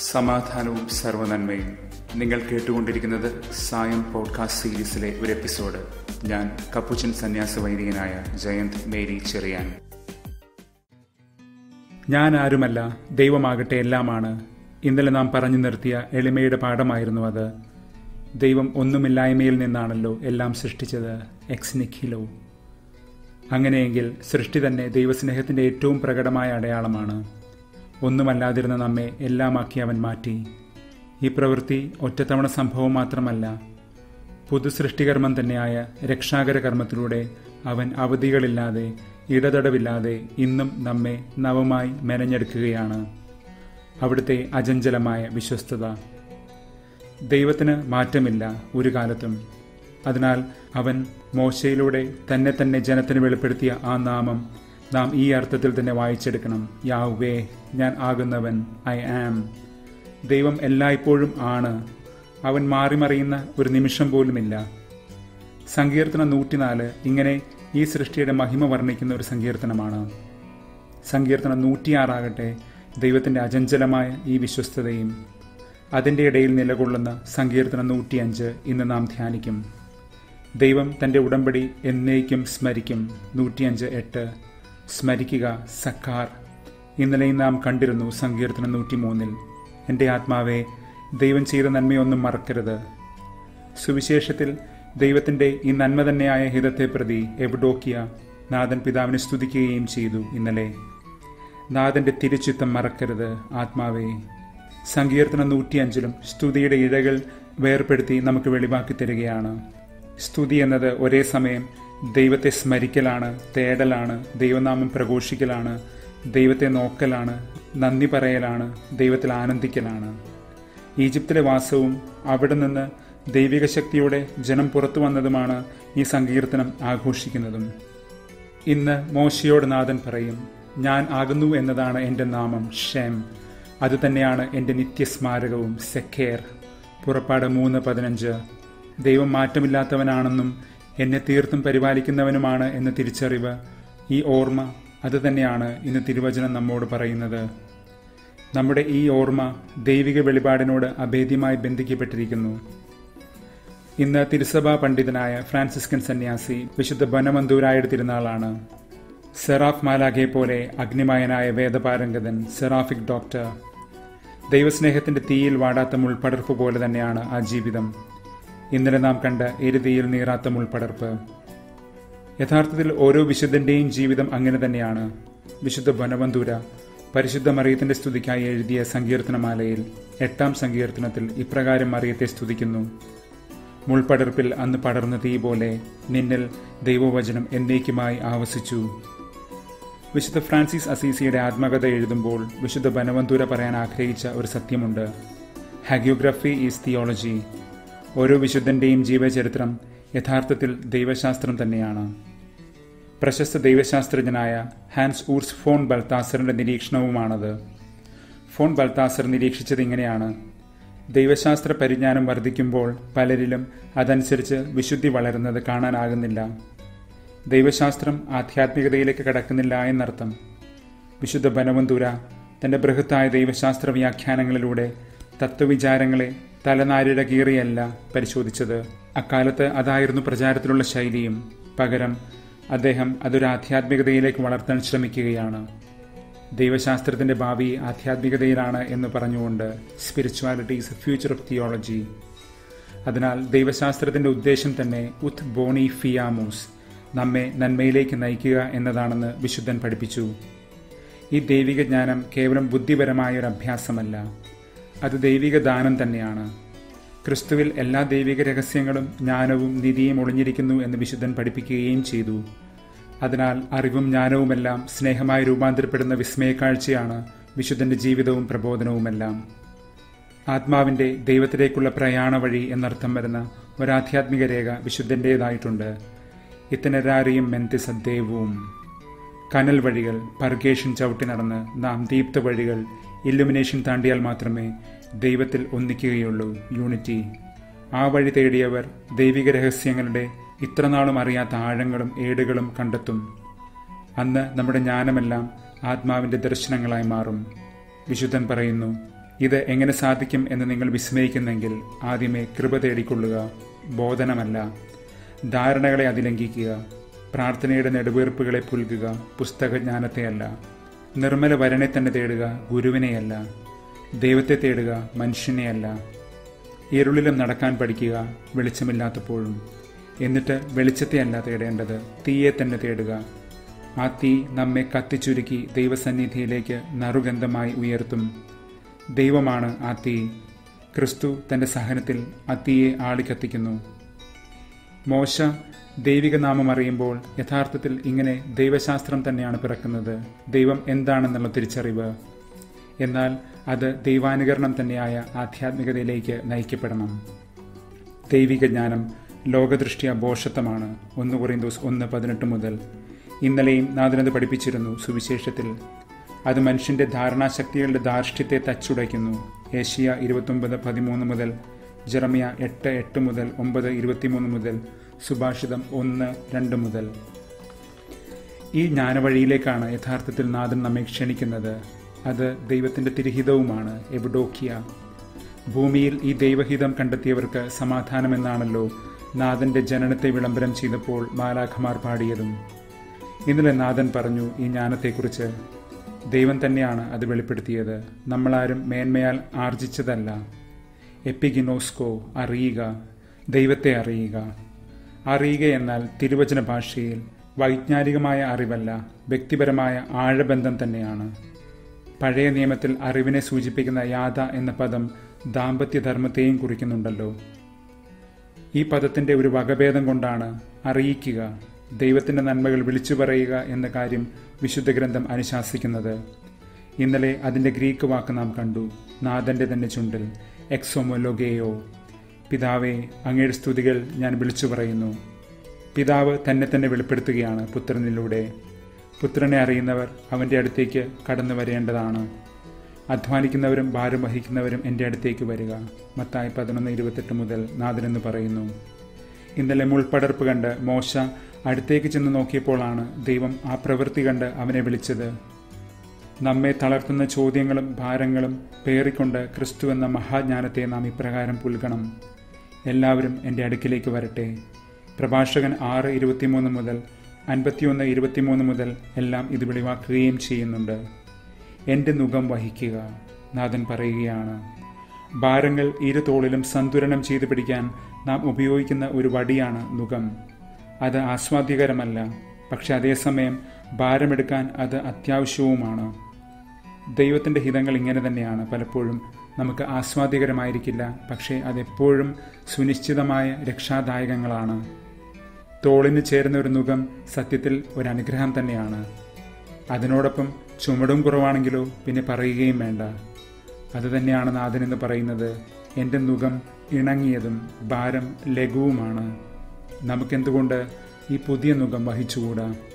സമാധാനവും സർവനന്മയും നിങ്ങൾ കേട്ടുകൊണ്ടിരിക്കുന്നത് സായം പോഡ്കാസ്റ്റ് സീരീസിലെ ഒരു എപ്പിസോഡ് ഞാൻ കപ്പുച്ചൻ സന്യാസ വൈദികനായ ജയന്ത് മേരി ചെറിയാൻ ഞാൻ ആരുമല്ല ദൈവമാകട്ടെ എല്ലാമാണ് ഇന്നലെ നാം പറഞ്ഞു നിർത്തിയ എളിമയുടെ പാഠമായിരുന്നു അത് ദൈവം ഒന്നുമില്ലായ്മയിൽ നിന്നാണല്ലോ എല്ലാം സൃഷ്ടിച്ചത് എക്സ് നിഖിലോ അങ്ങനെയെങ്കിൽ സൃഷ്ടി തന്നെ ദൈവസ്നേഹത്തിൻ്റെ ഏറ്റവും പ്രകടമായ അടയാളമാണ് ഒന്നുമല്ലാതിരുന്ന നമ്മെ എല്ലാമാക്കി അവൻ മാറ്റി ഈ പ്രവൃത്തി ഒറ്റത്തവണ സംഭവം മാത്രമല്ല പുതുസൃഷ്ടികർമ്മം തന്നെയായ രക്ഷാകര കർമ്മത്തിലൂടെ അവൻ അവധികളില്ലാതെ ഇടതടവില്ലാതെ ഇന്നും നമ്മെ നവമായി മെനഞ്ഞെടുക്കുകയാണ് അവിടുത്തെ അജഞ്ചലമായ വിശ്വസ്തത ദൈവത്തിന് മാറ്റമില്ല ഒരു കാലത്തും അതിനാൽ അവൻ മോശയിലൂടെ തന്നെ തന്നെ ജനത്തിന് വെളിപ്പെടുത്തിയ ആ നാമം നാം ഈ അർത്ഥത്തിൽ തന്നെ വായിച്ചെടുക്കണം യാവേ ഞാൻ ആകുന്നവൻ ഐ ആം ദൈവം എല്ലായ്പ്പോഴും ആണ് അവൻ മാറിമറിയുന്ന ഒരു നിമിഷം പോലുമില്ല സങ്കീർത്തനം നൂറ്റിനാല് ഇങ്ങനെ ഈ സൃഷ്ടിയുടെ മഹിമ വർണ്ണിക്കുന്ന ഒരു സങ്കീർത്തനമാണ് സങ്കീർത്തനം നൂറ്റിയാറാകട്ടെ ദൈവത്തിൻ്റെ അചഞ്ചലമായ ഈ വിശ്വസ്തതയും അതിൻ്റെ ഇടയിൽ നിലകൊള്ളുന്ന സങ്കീർത്തനം നൂറ്റിയഞ്ച് ഇന്ന് നാം ധ്യാനിക്കും ദൈവം തൻ്റെ ഉടമ്പടി എന്നേക്കും സ്മരിക്കും നൂറ്റിയഞ്ച് എട്ട് സ്മരിക്കുക സക്കാർ ഇന്നലെയും നാം കണ്ടിരുന്നു സങ്കീർത്തനം നൂറ്റിമൂന്നിൽ എൻ്റെ ആത്മാവെ ദൈവം ചെയ്ത നന്മയൊന്നും മറക്കരുത് സുവിശേഷത്തിൽ ദൈവത്തിൻ്റെ ഈ നന്മ തന്നെയായ ഹിതത്തെ പ്രതി എവിഡോക്കിയ നാഥൻ പിതാവിനെ സ്തുതിക്കുകയും ചെയ്തു ഇന്നലെ നാഥൻ്റെ തിരുച്ചിത്തം മറക്കരുത് ആത്മാവേ സങ്കീർത്തനം നൂറ്റിയഞ്ചിലും സ്തുതിയുടെ ഇഴകൾ വേർപ്പെടുത്തി നമുക്ക് വെളിവാക്കി തരികയാണ് സ്തുതി എന്നത് ഒരേ സമയം ദൈവത്തെ സ്മരിക്കലാണ് തേടലാണ് ദൈവനാമം പ്രഘോഷിക്കലാണ് ദൈവത്തെ നോക്കലാണ് നന്ദി പറയലാണ് ദൈവത്തിൽ ആനന്ദിക്കലാണ് ഈജിപ്തിലെ വാസവും അവിടെ നിന്ന് ദൈവിക ശക്തിയോടെ ജനം പുറത്തു വന്നതുമാണ് ഈ സങ്കീർത്തനം ആഘോഷിക്കുന്നതും ഇന്ന് മോശയോട് നാഥൻ പറയും ഞാൻ ആകുന്നു എന്നതാണ് എൻ്റെ നാമം ഷെം അതുതന്നെയാണ് എൻ്റെ നിത്യസ്മാരകവും സെഖേർ പുറപ്പാട് മൂന്ന് പതിനഞ്ച് ദൈവം മാറ്റമില്ലാത്തവനാണെന്നും എന്നെ തീർത്തും പരിപാലിക്കുന്നവനുമാണ് എന്ന തിരിച്ചറിവ് ഈ ഓർമ്മ അതുതന്നെയാണ് ഇന്ന് തിരുവചനം നമ്മോട് പറയുന്നത് നമ്മുടെ ഈ ഓർമ്മ ദൈവിക വെളിപാടിനോട് അഭേദ്യമായി ബന്ധിക്കപ്പെട്ടിരിക്കുന്നു ഇന്ന് തിരുസഭാ പണ്ഡിതനായ ഫ്രാൻസിസ്കൻ സന്യാസി വിശുദ്ധ ബനമന്തൂരായുടെ തിരുനാളാണ് സെറാഫ് മാലാഖയെ പോലെ അഗ്നിമയനായ വേദപാരംഗതൻ സെറാഫിക് ഡോക്ടർ ദൈവസ്നേഹത്തിന്റെ തീയിൽ വാടാത്ത മുൾപടർപ്പ് പോലെ തന്നെയാണ് ആ ജീവിതം ഇന്നലെ നാം കണ്ട എരുതിയിൽ നീറാത്ത മുൾപടർപ്പ് യഥാർത്ഥത്തിൽ ഓരോ വിശുദ്ധന്റെയും ജീവിതം അങ്ങനെ തന്നെയാണ് വിശുദ്ധ ബനവന്തൂര പരിശുദ്ധ മറിയത്തിന്റെ സ്തുതിക്കായി എഴുതിയ സങ്കീർത്തനമാലയിൽ എട്ടാം സങ്കീർത്തനത്തിൽ ഇപ്രകാരം മറിയത്തെ സ്തുതിക്കുന്നു മുൾപടർപ്പിൽ അന്ന് പടർന്ന തീ പോലെ നിന്നിൽ ദൈവവചനം എന്നേക്കുമായി ആവസിച്ചു വിശുദ്ധ ഫ്രാൻസിസ് അസീസിയുടെ ആത്മകഥ എഴുതുമ്പോൾ വിശുദ്ധ ബനവന്തൂര പറയാൻ ആഗ്രഹിച്ച ഒരു സത്യമുണ്ട് ഹാഗിയോഗ്രഫി ഈസ് തിയോളജി ഓരോ വിശുദ്ധന്റെയും ജീവചരിത്രം യഥാർത്ഥത്തിൽ ദൈവശാസ്ത്രം തന്നെയാണ് പ്രശസ്ത ദൈവശാസ്ത്രജ്ഞനായ ഹാൻസ് ഊർസ് ഫോൺ ബൽത്താസറിന്റെ നിരീക്ഷണവുമാണത് ഫോൺ ബൽത്താസർ നിരീക്ഷിച്ചത് ഇങ്ങനെയാണ് ദൈവശാസ്ത്ര പരിജ്ഞാനം വർദ്ധിക്കുമ്പോൾ പലരിലും അതനുസരിച്ച് വിശുദ്ധി വളരുന്നത് കാണാനാകുന്നില്ല ദൈവശാസ്ത്രം ആധ്യാത്മികതയിലേക്ക് കടക്കുന്നില്ല എന്നർത്ഥം വിശുദ്ധ ബനവന്തൂര തന്റെ ബൃഹത്തായ ദൈവശാസ്ത്ര വ്യാഖ്യാനങ്ങളിലൂടെ തത്വവിചാരങ്ങളെ തലനാരിഴ കീറിയല്ല പരിശോധിച്ചത് അക്കാലത്ത് അതായിരുന്നു പ്രചാരത്തിലുള്ള ശൈലിയും പകരം അദ്ദേഹം അതൊരു ആധ്യാത്മികതയിലേക്ക് വളർത്താൻ ശ്രമിക്കുകയാണ് ദൈവശാസ്ത്രത്തിന്റെ ഭാവി ആധ്യാത്മികതയിലാണ് എന്ന് പറഞ്ഞുകൊണ്ട് spirituality is a future of theology അതിനാൽ ദൈവശാസ്ത്രത്തിന്റെ ഉദ്ദേശം തന്നെ ഉത് ബോണി ഫിയാമൂസ് നമ്മെ നന്മയിലേക്ക് നയിക്കുക എന്നതാണെന്ന് വിശുദ്ധൻ പഠിപ്പിച്ചു ഈ ദൈവിക ജ്ഞാനം കേവലം ബുദ്ധിപരമായ ഒരു അഭ്യാസമല്ല അത് ദൈവിക ദാനം തന്നെയാണ് ക്രിസ്തുവിൽ എല്ലാ ദൈവിക രഹസ്യങ്ങളും ജ്ഞാനവും നിധിയും ഒളിഞ്ഞിരിക്കുന്നു എന്ന് വിശുദ്ധൻ പഠിപ്പിക്കുകയും ചെയ്തു അതിനാൽ അറിവും ജ്ഞാനവുമെല്ലാം സ്നേഹമായി രൂപാന്തരപ്പെടുന്ന വിസ്മയക്കാഴ്ചയാണ് വിശുദ്ധന്റെ ജീവിതവും പ്രബോധനവുമെല്ലാം ആത്മാവിന്റെ ദൈവത്തിലേക്കുള്ള പ്രയാണ വഴി എന്നർത്ഥം വരുന്ന ഒരാധ്യാത്മിക രേഖ വിശുദ്ധന്റേതായിട്ടുണ്ട് ഇത്തനരാരിയും മെന്തിസദ്ദേവും കനൽ വഴികൾ പർഗേഷൻ ചവിട്ടി നടന്ന് നാം ദീപ്ത വഴികൾ ഇല്ലുമിനേഷൻ താണ്ടിയാൽ മാത്രമേ ദൈവത്തിൽ ഒന്നിക്കുകയുള്ളൂ യൂണിറ്റി ആ വഴി തേടിയവർ ദൈവിക രഹസ്യങ്ങളുടെ ഇത്രനാളും അറിയാത്ത ആഴങ്ങളും ഏടുകളും കണ്ടെത്തും അന്ന് നമ്മുടെ ജ്ഞാനമെല്ലാം ആത്മാവിന്റെ ദർശനങ്ങളായി മാറും വിശുദ്ധൻ പറയുന്നു ഇത് എങ്ങനെ സാധിക്കും എന്ന് നിങ്ങൾ വിസ്മയിക്കുന്നെങ്കിൽ ആദ്യമേ കൃപ തേടിക്കൊള്ളുക ബോധനമല്ല ധാരണകളെ അതിലംഘിക്കുക പ്രാർത്ഥനയുടെ നെടുവീർപ്പുകളെ പുൽകുക പുസ്തകജ്ഞാനത്തെയല്ല നിർമ്മല വരനെ തന്നെ തേടുക ഗുരുവിനെയല്ല ദൈവത്തെ തേടുക മനുഷ്യനെയല്ല ഇരുളിലും നടക്കാൻ പഠിക്കുക വെളിച്ചമില്ലാത്തപ്പോഴും എന്നിട്ട് വെളിച്ചത്തെയല്ല തേടേണ്ടത് തീയെ തന്നെ തേടുക ആ തീ നമ്മെ കത്തിച്ചുരുക്കി ദൈവസന്നിധിയിലേക്ക് നറുഗന്ധമായി ഉയർത്തും ദൈവമാണ് ആ തീ ക്രിസ്തു തന്റെ സഹനത്തിൽ ആ തീയെ ആളിക്കത്തിക്കുന്നു മോശ ദൈവിക നാമം അറിയുമ്പോൾ യഥാർത്ഥത്തിൽ ഇങ്ങനെ ദൈവശാസ്ത്രം തന്നെയാണ് പിറക്കുന്നത് ദൈവം എന്താണെന്നുള്ള തിരിച്ചറിവ് എന്നാൽ അത് ദൈവാനുകരണം തന്നെയായ ആധ്യാത്മികതയിലേക്ക് നയിക്കപ്പെടണം ദൈവിക ജ്ഞാനം ലോകദൃഷ്ടിയ ബോഷത്വമാണ് ഒന്ന് കുറീന്തോസ് ഒന്ന് പതിനെട്ട് മുതൽ ഇന്നലെയും നാഥനത് പഠിപ്പിച്ചിരുന്നു സുവിശേഷത്തിൽ അത് മനുഷ്യന്റെ ധാരണാശക്തികളുടെ ധാർഷ്ട്യത്തെ തച്ചുടയ്ക്കുന്നു ഏഷ്യ ഇരുപത്തൊമ്പത് പതിമൂന്ന് മുതൽ ജെറമിയ എട്ട് എട്ട് മുതൽ ഒമ്പത് ഇരുപത്തിമൂന്ന് മുതൽ സുഭാഷിതം ഒന്ന് രണ്ട് മുതൽ ഈ ജ്ഞാനവഴിയിലേക്കാണ് യഥാർത്ഥത്തിൽ നാഥൻ നമ്മെ ക്ഷണിക്കുന്നത് അത് ദൈവത്തിന്റെ തിരഹിതവുമാണ് എവിഡോക്കിയ ഭൂമിയിൽ ഈ ദൈവഹിതം കണ്ടെത്തിയവർക്ക് സമാധാനമെന്നാണല്ലോ നാഥന്റെ ജനനത്തെ വിളംബരം ചെയ്തപ്പോൾ മാലാഖമാർ പാടിയതും ഇന്നലെ നാഥൻ പറഞ്ഞു ഈ ജ്ഞാനത്തെക്കുറിച്ച് ദൈവം തന്നെയാണ് അത് വെളിപ്പെടുത്തിയത് നമ്മളാരും മേന്മയാൽ ആർജിച്ചതല്ല എപ്പിഗിനോസ്കോ അറിയുക ദൈവത്തെ അറിയുക അറിയുക എന്നാൽ തിരുവചന ഭാഷയിൽ വൈജ്ഞാനികമായ അറിവല്ല വ്യക്തിപരമായ ആഴബന്ധം തന്നെയാണ് പഴയ നിയമത്തിൽ അറിവിനെ സൂചിപ്പിക്കുന്ന യാത എന്ന പദം ദാമ്പത്യധർമ്മത്തെയും കുറിക്കുന്നുണ്ടല്ലോ ഈ പദത്തിന്റെ ഒരു വകഭേദം കൊണ്ടാണ് അറിയിക്കുക ദൈവത്തിന്റെ നന്മകൾ വിളിച്ചു പറയുക എന്ന കാര്യം വിശുദ്ധ ഗ്രന്ഥം അനുശാസിക്കുന്നത് ഇന്നലെ അതിന്റെ ഗ്രീക്ക് വാക്ക് നാം കണ്ടു നാഥന്റെ തന്നെ ചുണ്ടിൽ എക്സോമൊലോഗേയോ പിതാവേ അങ്ങയുടെ സ്തുതികൾ ഞാൻ വിളിച്ചു പറയുന്നു പിതാവ് തന്നെ തന്നെ വെളിപ്പെടുത്തുകയാണ് പുത്രനിലൂടെ പുത്രനെ അറിയുന്നവർ അവൻ്റെ അടുത്തേക്ക് കടന്നു വരേണ്ടതാണ് അധ്വാനിക്കുന്നവരും ഭാരം വഹിക്കുന്നവരും എൻ്റെ അടുത്തേക്ക് വരിക മത്തായി പതിനൊന്ന് ഇരുപത്തെട്ട് മുതൽ നാഥനെന്ന് പറയുന്നു ഇന്നലെ മുൾപ്പടർപ്പ് കണ്ട് മോശ അടുത്തേക്ക് ചെന്ന് നോക്കിയപ്പോഴാണ് ദൈവം ആ പ്രവൃത്തി കണ്ട് അവനെ വിളിച്ചത് നമ്മെ തളർത്തുന്ന ചോദ്യങ്ങളും ഭാരങ്ങളും പേറിക്കൊണ്ട് ക്രിസ്തു എന്ന മഹാജ്ഞാനത്തെ നാം ഇപ്രകാരം പുൽകണം എല്ലാവരും എൻ്റെ അടുക്കിലേക്ക് വരട്ടെ പ്രഭാഷകൻ ആറ് ഇരുപത്തിമൂന്ന് മുതൽ അൻപത്തിയൊന്ന് ഇരുപത്തിമൂന്ന് മുതൽ എല്ലാം ഇത് വെളിവാക്കുകയും ചെയ്യുന്നുണ്ട് എൻ്റെ മുഖം വഹിക്കുക നാഥൻ പറയുകയാണ് ഭാരങ്ങൾ ഇരു തോളിലും സന്തുലനം ചെയ്തു പിടിക്കാൻ നാം ഉപയോഗിക്കുന്ന ഒരു വടിയാണ് നുഖം അത് ആസ്വാദ്യകരമല്ല പക്ഷെ അതേസമയം ഭാരമെടുക്കാൻ അത് അത്യാവശ്യവുമാണ് ദൈവത്തിൻ്റെ ഹിതങ്ങൾ ഇങ്ങനെ തന്നെയാണ് പലപ്പോഴും നമുക്ക് ആസ്വാദ്യകരമായിരിക്കില്ല പക്ഷേ അതെപ്പോഴും സുനിശ്ചിതമായ രക്ഷാദായകങ്ങളാണ് തോളിന് ചേരുന്ന ഒരു മുഖം സത്യത്തിൽ ഒരു അനുഗ്രഹം തന്നെയാണ് അതിനോടൊപ്പം ചുമടും കുറവാണെങ്കിലോ പിന്നെ പറയുകയും വേണ്ട അതുതന്നെയാണ് നാഥൻ എന്ന് പറയുന്നത് എൻ്റെ മുഖം ഇണങ്ങിയതും ഭാരം ലഘുവുമാണ് നമുക്കെന്തുകൊണ്ട് ഈ പുതിയ മുഖം വഹിച്ചുകൂടാ